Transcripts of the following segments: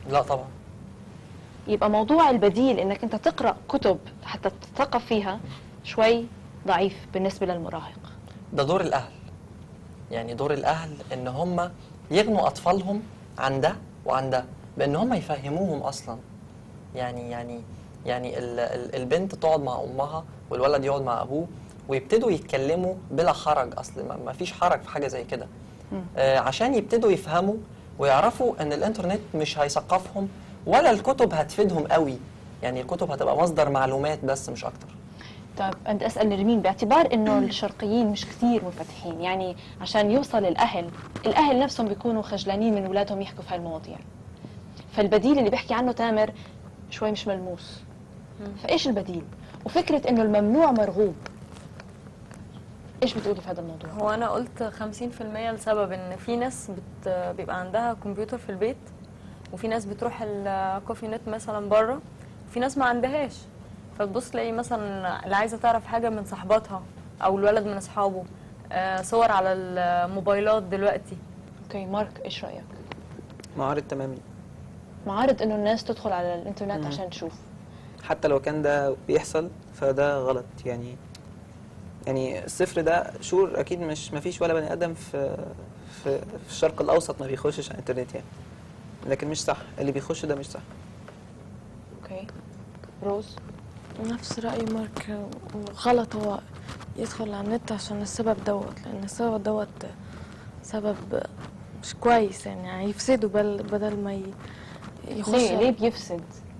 لا طبعا يبقى موضوع البديل انك انت تقرا كتب حتى تتثقف فيها شوي ضعيف بالنسبه للمراهق ده دور الاهل يعني دور الاهل ان هم يغنوا اطفالهم عن ده وعن ده بان هم يفهموهم اصلا يعني يعني يعني ال- ال- البنت تقعد مع امها والولد يقعد مع ابوه ويبتدوا يتكلموا بلا حرج اصل ما- ما فيش حرج في حاجه زي كده آه عشان يبتدوا يفهموا ويعرفوا ان الانترنت مش هيثقفهم ولا الكتب هتفيدهم قوي يعني الكتب هتبقى مصدر معلومات بس مش اكتر طيب انت اسال نرمين باعتبار انه الشرقيين مش كثير منفتحين يعني عشان يوصل الاهل الاهل نفسهم بيكونوا خجلانين من اولادهم يحكوا في هالمواضيع فالبديل اللي بيحكي عنه تامر شوي مش ملموس فايش البديل وفكره انه الممنوع مرغوب ايش بتقولي في هذا الموضوع هو انا قلت 50% لسبب ان في ناس بت بيبقى عندها كمبيوتر في البيت وفي ناس بتروح الكوفي نت مثلا بره وفي ناس ما عندهاش فتبص تلاقي مثلا اللي عايزه تعرف حاجه من صاحباتها او الولد من اصحابه آه، صور على الموبايلات دلوقتي اوكي مارك ايش رايك معارض تماما معارض انه الناس تدخل على الانترنت مم. عشان تشوف حتى لو كان ده بيحصل فده غلط يعني يعني الصفر ده شور اكيد مش ما فيش ولا بني ادم في في, في الشرق الاوسط ما بيخشش على الانترنت يعني لكن مش صح اللي بيخش ده مش صح اوكي روز نفس رأي مارك غلط هو يدخل على النت عشان السبب دوت لأن السبب دوت سبب مش كويس يعني هيفسده بل بدل ما ي- يخش ليه ليه بيفسد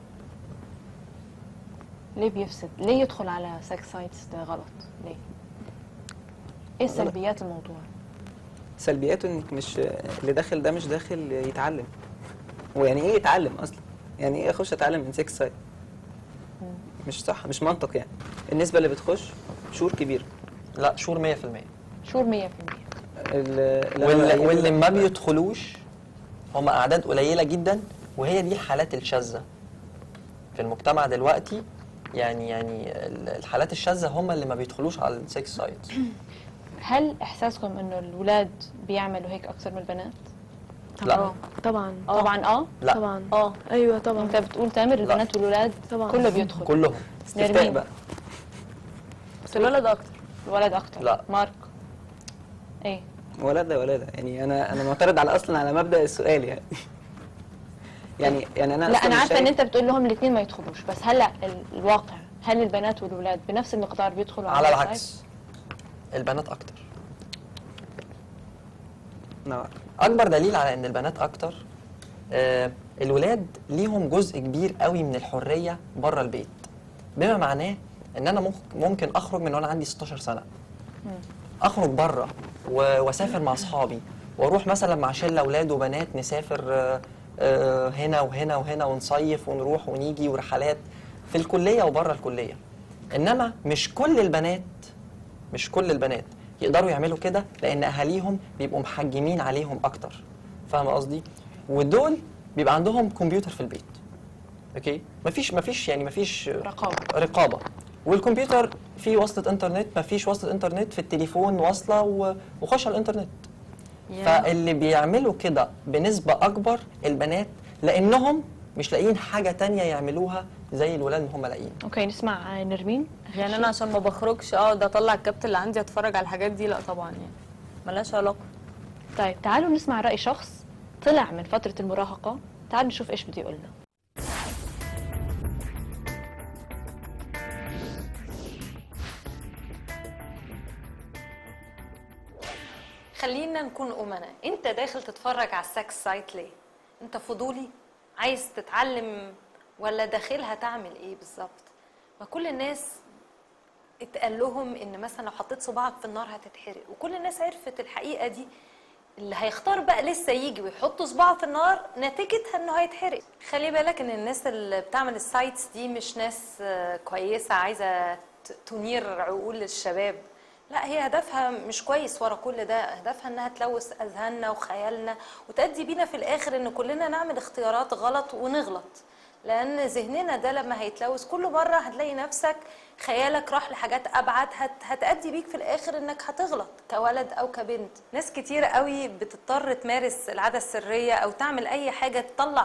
ليه بيفسد ليه يدخل على سكس سايتس ده غلط ليه ايه غلط. سلبيات الموضوع سلبياته انك مش اللي داخل ده مش داخل يتعلم ويعني ايه يتعلم اصلا يعني ايه اخش اتعلم من سكس سايت مش صح مش منطق يعني النسبه اللي بتخش شور كبير لا شور 100% شور 100% ال- اللي أنا واللي, بأيده واللي ده- ما بيدخلوش هم اعداد قليله جدا وهي دي الحالات الشاذه في المجتمع دلوقتي يعني يعني ال- الحالات الشاذه هم اللي ما بيدخلوش على السكس سايت هل احساسكم انه الاولاد بيعملوا هيك اكثر من البنات لا طبعا طبعا اه لا طبعا اه ايوه طبعا انت بتقول تامر البنات والولاد طبعا. كله بيدخل كلهم استفتاء نرمين. بقى بس الولد اكتر الولد اكتر لا. مارك ايه ولادة ولادة يعني انا انا معترض على اصلا على مبدا السؤال يعني يعني يعني انا لا أصلاً انا مش عارفه ان شايف- انت بتقول لهم الاثنين ما يدخلوش بس هلا ال- الواقع هل البنات والولاد بنفس المقدار بيدخلوا على السايت؟ العكس البنات اكتر نعم. اكبر دليل على ان البنات اكتر آه الولاد ليهم جزء كبير قوي من الحريه بره البيت بما معناه ان انا ممكن- ممكن اخرج من وانا عندي 16 سنه اخرج بره و- واسافر مع اصحابي واروح مثلا مع شله اولاد وبنات نسافر آه، آه، هنا وهنا وهنا ونصيف ونروح ونيجي ورحلات في الكليه وبره الكليه انما مش كل البنات مش كل البنات يقدروا يعملوا كده لان اهاليهم بيبقوا محجمين عليهم اكتر فاهم قصدي ودول بيبقى عندهم كمبيوتر في البيت اوكي مفيش مفيش يعني مفيش رقابه رقابه والكمبيوتر فيه وصلة انترنت مفيش وصلة انترنت في التليفون واصلة و- وخش على الانترنت فاللي بيعملوا كده بنسبة أكبر البنات لأنهم مش لاقيين حاجة تانية يعملوها زي الولاد اللي هم لاقيين اوكي نسمع آه، نرمين يعني انا عشان ما بخرجش اقعد اطلع الكابت اللي عندي اتفرج على الحاجات دي لا طبعا يعني ملهاش علاقه طيب تعالوا نسمع رأي شخص طلع من فترة المراهقة تعالوا نشوف ايش بده يقول لنا خلينا نكون أمنا انت داخل تتفرج على السكس سايت ليه انت فضولي عايز تتعلم ولا داخلها تعمل ايه بالظبط ما كل الناس اتقال لهم ان مثلا لو حطيت صباعك في النار هتتحرق وكل الناس عرفت الحقيقه دي اللي هيختار بقى لسه يجي ويحط صباعه في النار نتيجتها انه هيتحرق خلي بالك ان الناس اللي بتعمل السايتس دي مش ناس آه، كويسه عايزه ت- تنير عقول الشباب لا هي هدفها مش كويس ورا كل ده هدفها انها تلوث اذهاننا وخيالنا وتؤدي بينا في الاخر ان كلنا نعمل اختيارات غلط ونغلط لان ذهننا ده لما هيتلوث كل مره هتلاقي نفسك خيالك راح لحاجات ابعد هت هتأدي بيك في الاخر انك هتغلط كولد او كبنت ناس كتير قوي بتضطر تمارس العاده السريه او تعمل اي حاجه تطلع